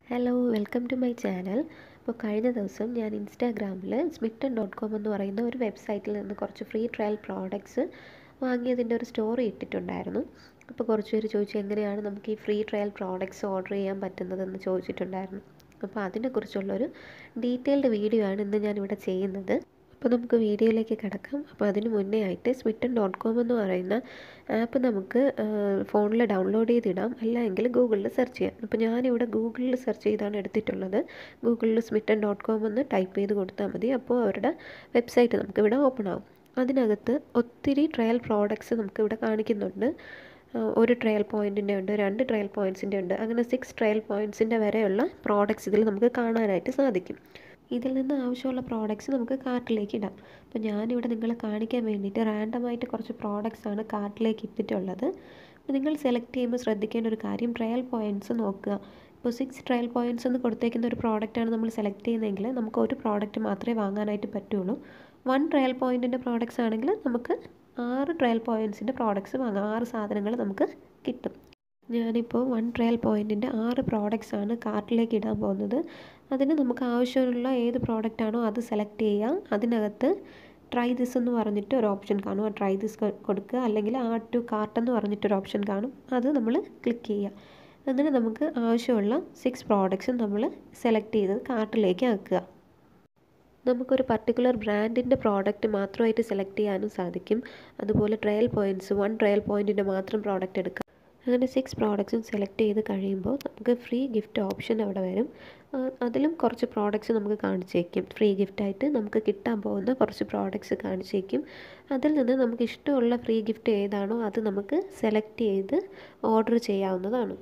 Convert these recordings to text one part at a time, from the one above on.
hello welcome to my channel അപ്പോൾ കഴിഞ്ഞ ദിവസം ഞാൻ ഇൻസ്റ്റാഗ്രാമിൽ സ്മിറ്റൺ ഡോട്ട് കോം എന്ന് പറയുന്ന ഒരു വെബ്സൈറ്റിൽ നിന്ന് കുറച്ച് ഫ്രീ ട്രയൽ പ്രോഡക്ട്സ് വാങ്ങിയതിൻ്റെ ഒരു സ്റ്റോറി ഇട്ടിട്ടുണ്ടായിരുന്നു അപ്പോൾ കുറച്ച് പേര് ചോദിച്ചു എങ്ങനെയാണ് നമുക്ക് ഈ ഫ്രീ ട്രയൽ പ്രോഡക്ട്സ് ഓർഡർ ചെയ്യാൻ പറ്റുന്നതെന്ന് ചോദിച്ചിട്ടുണ്ടായിരുന്നു അപ്പോൾ അതിനെക്കുറിച്ചുള്ളൊരു ഡീറ്റെയിൽഡ് വീഡിയോ ആണ് ഇന്ന് ഞാനിവിടെ ചെയ്യുന്നത് അപ്പോൾ നമുക്ക് വീഡിയോയിലേക്ക് കിടക്കാം അപ്പോൾ അതിന് മുന്നേ ആയിട്ട് സ്മിറ്റൺ ഡോട്ട് കോം എന്ന് പറയുന്ന ആപ്പ് നമുക്ക് ഫോണിൽ ഡൗൺലോഡ് ചെയ്തിടാം അല്ലെങ്കിൽ ഗൂഗിളിൽ സെർച്ച് ചെയ്യാം അപ്പോൾ ഞാനിവിടെ ഗൂഗിളിൽ സെർച്ച് ചെയ്താണ് എടുത്തിട്ടുള്ളത് ഗൂഗിളിൽ സ്മിറ്റൺ ഡോട്ട് കോം എന്ന് ടൈപ്പ് ചെയ്ത് കൊടുത്താൽ മതി അപ്പോൾ അവരുടെ വെബ്സൈറ്റ് നമുക്കിവിടെ ഓപ്പൺ ആവും അതിനകത്ത് ഒത്തിരി ട്രയൽ പ്രോഡക്ട്സ് നമുക്കിവിടെ കാണിക്കുന്നുണ്ട് ഒരു ട്രയൽ പോയിൻറ്റിൻ്റെ ഉണ്ട് രണ്ട് ട്രയൽ പോയിൻറ്റ്സിൻ്റെ ഉണ്ട് അങ്ങനെ സിക്സ് ട്രയൽ പോയിൻറ്റ്സിൻ്റെ വരെയുള്ള പ്രോഡക്ട്സ് ഇതിൽ നമുക്ക് കാണാനായിട്ട് സാധിക്കും ഇതിൽ നിന്ന് ആവശ്യമുള്ള പ്രോഡക്റ്റ്സ് നമുക്ക് കാർട്ടിലേക്ക് ഇടാം അപ്പോൾ ഞാനിവിടെ നിങ്ങളെ കാണിക്കാൻ വേണ്ടിയിട്ട് റാൻഡമായിട്ട് കുറച്ച് പ്രോഡക്റ്റ്സ് ആണ് കാർട്ടിലേക്ക് ഇട്ടിട്ടുള്ളത് അപ്പോൾ നിങ്ങൾ സെലക്ട് ചെയ്യുമ്പോൾ ശ്രദ്ധിക്കേണ്ട ഒരു കാര്യം ട്രയൽ പോയിൻറ്റ്സ് നോക്കുക ഇപ്പോൾ സിക്സ് ട്രയൽ പോയിൻറ്റ്സ് എന്ന് കൊടുത്തേക്കുന്ന ഒരു പ്രോഡക്റ്റാണ് നമ്മൾ സെലക്ട് ചെയ്യുന്നതെങ്കിൽ നമുക്ക് ഒരു പ്രോഡക്റ്റ് മാത്രമേ വാങ്ങാനായിട്ട് പറ്റുള്ളൂ വൺ ട്രയൽ പോയിൻറ്റിൻ്റെ പ്രോഡക്റ്റ്സ് ആണെങ്കിൽ നമുക്ക് ആറ് ട്രയൽ പോയിൻറ്റ്സിൻ്റെ പ്രോഡക്റ്റ്സ് വാങ്ങാം ആറ് സാധനങ്ങൾ നമുക്ക് കിട്ടും ഞാനിപ്പോൾ വൺ ട്രയൽ പോയിൻറ്റിൻ്റെ ആറ് പ്രോഡക്റ്റ്സ് ആണ് കാർട്ടിലേക്ക് ഇടാൻ പോകുന്നത് അതിന് നമുക്ക് ആവശ്യമുള്ള ഏത് പ്രോഡക്റ്റ് ആണോ അത് സെലക്ട് ചെയ്യുക അതിനകത്ത് ട്രൈ ദിസ് എന്ന് പറഞ്ഞിട്ട് ഒരു ഓപ്ഷൻ കാണും ആ ട്രൈ ദിസ് കൊടുക്കുക അല്ലെങ്കിൽ ആ ടു കാർട്ട് എന്ന് പറഞ്ഞിട്ടൊരു ഓപ്ഷൻ കാണും അത് നമ്മൾ ക്ലിക്ക് ചെയ്യുക അങ്ങനെ നമുക്ക് ആവശ്യമുള്ള സിക്സ് പ്രോഡക്റ്റ്സും നമ്മൾ സെലക്ട് ചെയ്ത് കാർട്ടിലേക്ക് ആക്കുക നമുക്കൊരു പർട്ടിക്കുലർ ബ്രാൻഡിൻ്റെ പ്രോഡക്റ്റ് മാത്രമായിട്ട് സെലക്ട് ചെയ്യാനും സാധിക്കും അതുപോലെ ട്രയൽ പോയിൻറ്റ്സ് വൺ ട്രയൽ പോയിൻറ്റിൻ്റെ മാത്രം പ്രോഡക്റ്റ് എടുക്കാം അങ്ങനെ സിക്സ് പ്രോഡക്റ്റ്സും സെലക്ട് ചെയ്ത് കഴിയുമ്പോൾ നമുക്ക് ഫ്രീ ഗിഫ്റ്റ് ഓപ്ഷൻ അവിടെ വരും അതിലും കുറച്ച് പ്രോഡക്റ്റ്സ് നമുക്ക് കാണിച്ചേക്കും ഫ്രീ ഗിഫ്റ്റായിട്ട് നമുക്ക് കിട്ടാൻ പോകുന്ന കുറച്ച് പ്രോഡക്റ്റ്സ് കാണിച്ചേക്കും അതിൽ നിന്ന് നമുക്ക് ഇഷ്ടമുള്ള ഫ്രീ ഗിഫ്റ്റ് ഏതാണോ അത് നമുക്ക് സെലക്ട് ചെയ്ത് ഓർഡർ ചെയ്യാവുന്നതാണ്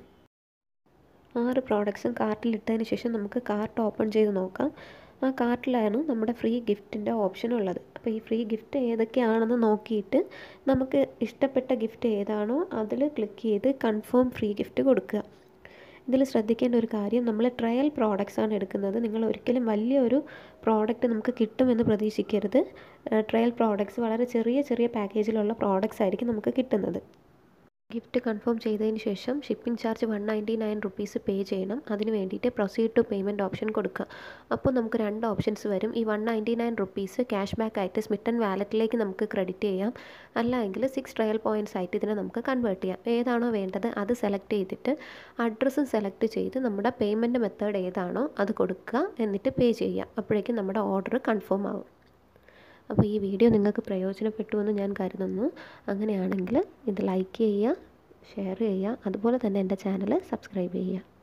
ആറ് പ്രോഡക്റ്റ്സും കാർട്ടിലിട്ടതിന് ശേഷം നമുക്ക് കാർട്ട് ഓപ്പൺ ചെയ്ത് നോക്കാം ആ കാർട്ടിലാണ് നമ്മുടെ ഫ്രീ ഗിഫ്റ്റിൻ്റെ ഓപ്ഷൻ ഉള്ളത് അപ്പോൾ ഈ ഫ്രീ ഗിഫ്റ്റ് ഏതൊക്കെയാണെന്ന് നോക്കിയിട്ട് നമുക്ക് ഇഷ്ടപ്പെട്ട ഗിഫ്റ്റ് ഏതാണോ അതിൽ ക്ലിക്ക് ചെയ്ത് കൺഫേം ഫ്രീ ഗിഫ്റ്റ് കൊടുക്കുക ഇതിൽ ശ്രദ്ധിക്കേണ്ട ഒരു കാര്യം നമ്മൾ ട്രയൽ പ്രോഡക്റ്റ്സ് ആണ് എടുക്കുന്നത് നിങ്ങൾ ഒരിക്കലും വലിയൊരു പ്രോഡക്റ്റ് നമുക്ക് കിട്ടുമെന്ന് പ്രതീക്ഷിക്കരുത് ട്രയൽ പ്രോഡക്റ്റ്സ് വളരെ ചെറിയ ചെറിയ പാക്കേജിലുള്ള പ്രോഡക്റ്റ്സ് ആയിരിക്കും നമുക്ക് കിട്ടുന്നത് ഗിഫ്റ്റ് കൺഫേം ചെയ്തതിന് ശേഷം shipping charge one ninety nine rupees pay ചെയ്യണം അതിന് വേണ്ടിയിട്ട് പ്രൊസീഡ് ടു പേയ്മെൻറ്റ് ഓപ്ഷൻ കൊടുക്കുക അപ്പോൾ നമുക്ക് രണ്ട് ഓപ്ഷൻസ് വരും ഈ one ninety nine rupees cash back ആയിട്ട് സ്മിറ്റൺ വാലറ്റിലേക്ക് നമുക്ക് ക്രെഡിറ്റ് ചെയ്യാം അല്ലെങ്കിൽ സിക്സ് ട്രയൽ പോയിൻറ്റ്സ് ആയിട്ട് ഇതിനെ നമുക്ക് കൺവേർട്ട് ചെയ്യാം ഏതാണോ വേണ്ടത് അത് സെലക്ട് ചെയ്തിട്ട് അഡ്രസ്സും സെലക്ട് ചെയ്ത് നമ്മുടെ പേയ്മെൻറ്റ് മെത്തേഡ് ഏതാണോ അത് കൊടുക്കുക എന്നിട്ട് പേ ചെയ്യുക അപ്പോഴേക്കും നമ്മുടെ ഓർഡർ കൺഫേം ആവും അപ്പോൾ ഈ വീഡിയോ നിങ്ങൾക്ക് പ്രയോജനപ്പെട്ടു എന്ന് ഞാൻ കരുതുന്നു അങ്ങനെയാണെങ്കിൽ ഇത് ലൈക്ക് ചെയ്യുക ഷെയർ ചെയ്യുക അതുപോലെ തന്നെ എൻ്റെ ചാനൽ സബ്സ്ക്രൈബ് ചെയ്യുക